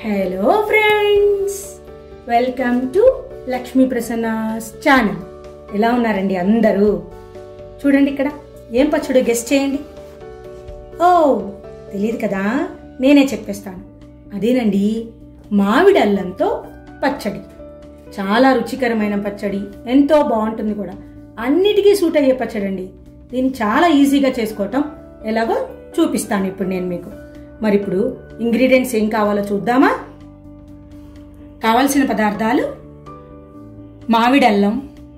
hello friends welcome to Lakshmi Prasanna's channel ఎలా ఉన్నారండి అందరూ చూడండి ఇక్కడ ఏం పచ్చడి గెస్ట్ చేయండి ఓ తెలియదు కదా నేనే చెప్పేస్తాను అదేనండి మామిడి అల్లంతో పచ్చడి చాలా రుచికరమైన పచ్చడి ఎంతో బాగుంటుంది కూడా అన్నిటికీ సూట్ అయ్యే పచ్చడి అండి దీన్ని చాలా ఈజీగా చేసుకోవటం ఎలాగో చూపిస్తాను ఇప్పుడు నేను మీకు మరి ఇప్పుడు ఇంగ్రీడియంట్స్ ఏం కావాలో చూద్దామా కావలసిన పదార్థాలు మామిడి అల్లం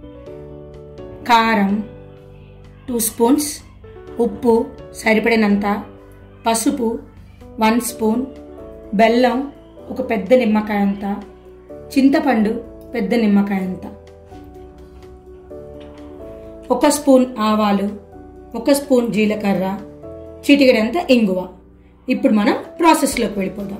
కారం టూ స్పూన్స్ ఉప్పు సరిపడినంత పసుపు వన్ స్పూన్ బెల్లం ఒక పెద్ద నిమ్మకాయ అంత చింతపండు పెద్ద నిమ్మకాయ అంత ఒక స్పూన్ ఆవాలు ఒక స్పూన్ జీలకర్ర చిటికెడంత ఇంగువ ఇప్పుడు మనం ప్రాసెస్లోకి వెళ్ళిపోదాం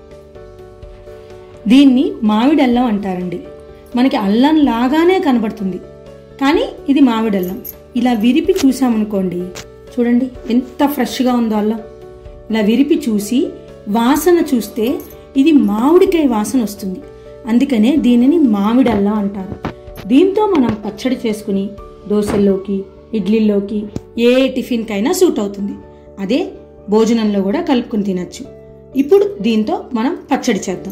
దీన్ని మామిడి అల్లం అంటారండి మనకి అల్లం లాగానే కనబడుతుంది కానీ ఇది మామిడి అల్లం ఇలా విరిపి చూసామనుకోండి చూడండి ఎంత ఫ్రెష్గా ఉందో అల్లం ఇలా విరిపి చూసి వాసన చూస్తే ఇది మామిడికాయ వాసన వస్తుంది అందుకనే దీనిని మామిడి అల్లం అంటారు దీంతో మనం పచ్చడి చేసుకుని దోశల్లోకి ఇడ్లీల్లోకి ఏ టిఫిన్కైనా సూట్ అవుతుంది అదే భోజనంలో కూడా కలుపుకుని తినచ్చు ఇప్పుడు దీంతో మనం పచ్చడి చేద్దాం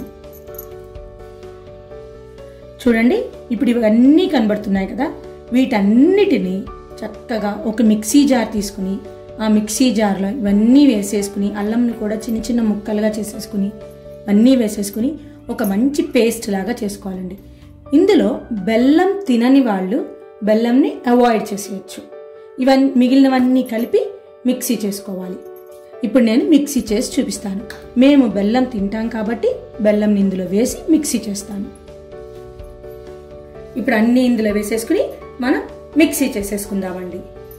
చూడండి ఇప్పుడు ఇవన్నీ కనబడుతున్నాయి కదా వీటన్నిటిని చక్కగా ఒక మిక్సీ జార్ తీసుకుని ఆ మిక్సీ జార్లో ఇవన్నీ వేసేసుకుని అల్లంని కూడా చిన్న చిన్న ముక్కలుగా చేసేసుకుని అన్నీ వేసేసుకుని ఒక మంచి పేస్ట్ లాగా చేసుకోవాలండి ఇందులో బెల్లం తినని వాళ్ళు బెల్లంని అవాయిడ్ చేసేయచ్చు ఇవన్నీ మిగిలినవన్నీ కలిపి మిక్సీ చేసుకోవాలి ఇప్పుడు నేను మిక్సీ చేసి చూపిస్తాను మేము బెల్లం తింటాం కాబట్టి బెల్లం ఇందులో వేసి మిక్సీ చేస్తాను ఇప్పుడు అన్ని ఇందులో వేసేసుకుని మనం మిక్సీ చేసేసుకుందామండి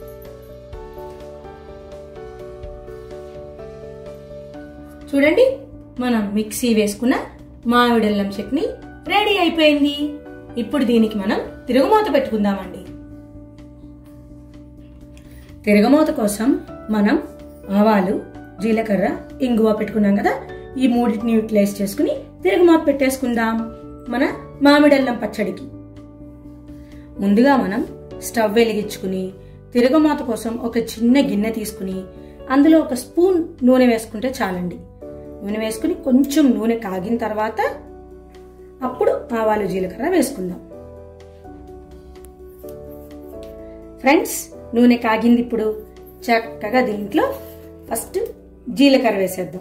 చూడండి మనం మిక్సీ వేసుకున్న మామిడల్లం చట్నీ రెడీ అయిపోయింది ఇప్పుడు దీనికి మనం తిరుగుమూత పెట్టుకుందామండి తిరగమూత కోసం మనం ఆవాలు జీలకర్ర ఇంగువ పెట్టుకున్నాం కదా ఈ మూడింటిని యూటిలైజ్ చేసుకుని తిరగమూత పెట్టేసుకుందాం మన మామిడల్లం పచ్చడికి ముందుగా మనం స్టవ్ వెలిగించుకుని తిరగమాత కోసం ఒక చిన్న గిన్నె తీసుకుని అందులో ఒక స్పూన్ నూనె వేసుకుంటే చాలండి నూనె వేసుకుని కొంచెం నూనె కాగిన తర్వాత అప్పుడు ఆవాలు జీలకర్ర వేసుకుందాం ఫ్రెండ్స్ నూనె కాగింది ఇప్పుడు చక్కగా దీంట్లో ఫస్ట్ జీలకర్ర వేసేద్దాం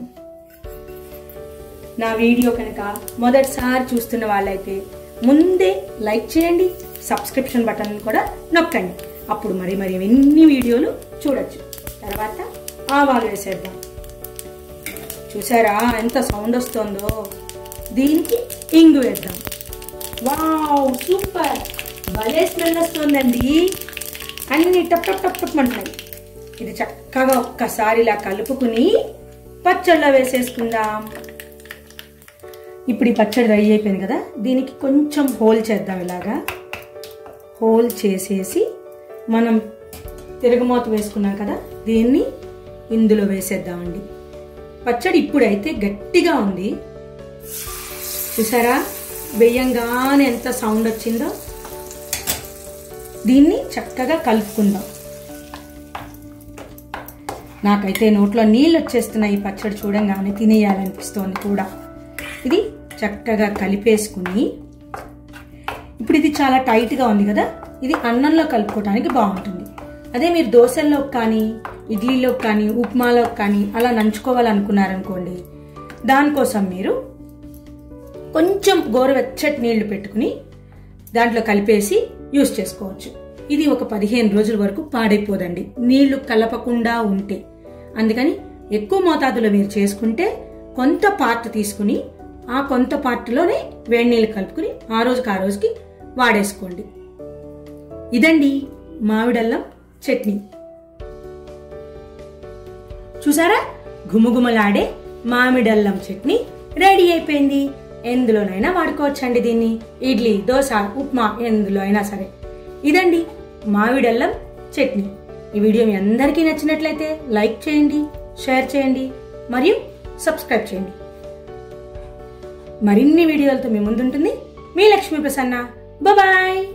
నా వీడియో కనుక మొదటిసారి చూస్తున్న వాళ్ళైతే ముందే లైక్ చేయండి సబ్స్క్రిప్షన్ బటన్ కూడా నొక్కండి అప్పుడు మరి మరి ఎన్ని వీడియోలు చూడొచ్చు తర్వాత ఆవాలు వేసేద్దాం చూసారా ఎంత సౌండ్ వస్తుందో దీనికి ఇంగు వేద్దాం వావ్ సూపర్ భలే స్మెల్ వస్తుందండి అన్ని టప్ టప్ టప్ టప్ అంటాయి ఇది చక్కగా ఒక్కసారి ఇలా కలుపుకుని పచ్చళ్ళలో వేసేసుకుందాం ఇప్పుడు ఈ పచ్చడి రెడీ అయిపోయింది కదా దీనికి కొంచెం హోల్ చేద్దాం ఇలాగా హోల్ చేసేసి మనం తిరగమూత వేసుకున్నాం కదా దీన్ని ఇందులో వేసేద్దామండి పచ్చడి ఇప్పుడైతే గట్టిగా ఉంది చూసారా వేయంగానే ఎంత సౌండ్ వచ్చిందో దీన్ని చక్కగా కలుపుకుందాం నాకైతే నోట్లో నీళ్ళు వచ్చేస్తున్నాయి ఈ పచ్చడి చూడంగానే తినేయాలనిపిస్తోంది కూడా ఇది చక్కగా కలిపేసుకుని ఇప్పుడు ఇది చాలా టైట్గా ఉంది కదా ఇది అన్నంలో కలుపుకోవడానికి బాగుంటుంది అదే మీరు దోశల్లోకి కానీ ఇడ్లీలోకి కానీ ఉప్మాలోకి కానీ అలా నంచుకోవాలనుకున్నారనుకోండి దానికోసం మీరు కొంచెం గోరువెచ్చటి నీళ్లు పెట్టుకుని దాంట్లో కలిపేసి యూస్ చేసుకోవచ్చు ఇది ఒక పదిహేను రోజుల వరకు పాడైపోదండి నీళ్లు కలపకుండా ఉంటే అందుకని ఎక్కువ మోతాదులో మీరు చేసుకుంటే కొంత పార్ట్ తీసుకుని ఆ కొంత పార్ట్లోనే వేడి నీళ్ళు కలుపుకుని ఆ రోజుకి ఆ రోజుకి వాడేసుకోండి ఇదండి మామిడల్లం చట్నీ చూసారా గుమగుమలాడే మామిడల్లం చట్నీ రెడీ అయిపోయింది ఎందులోనైనా వాడుకోవచ్చండి దీన్ని ఇడ్లీ దోశ ఉప్మా ఎందులో అయినా సరే ఇదండి మామిడల్లం చట్నీ ఈ వీడియో మీ అందరికీ నచ్చినట్లయితే లైక్ చేయండి షేర్ చేయండి మరియు సబ్స్క్రైబ్ చేయండి మరిన్ని వీడియోలతో మీ ముందుంటుంది మీ లక్ష్మీ ప్రసన్న బాయ్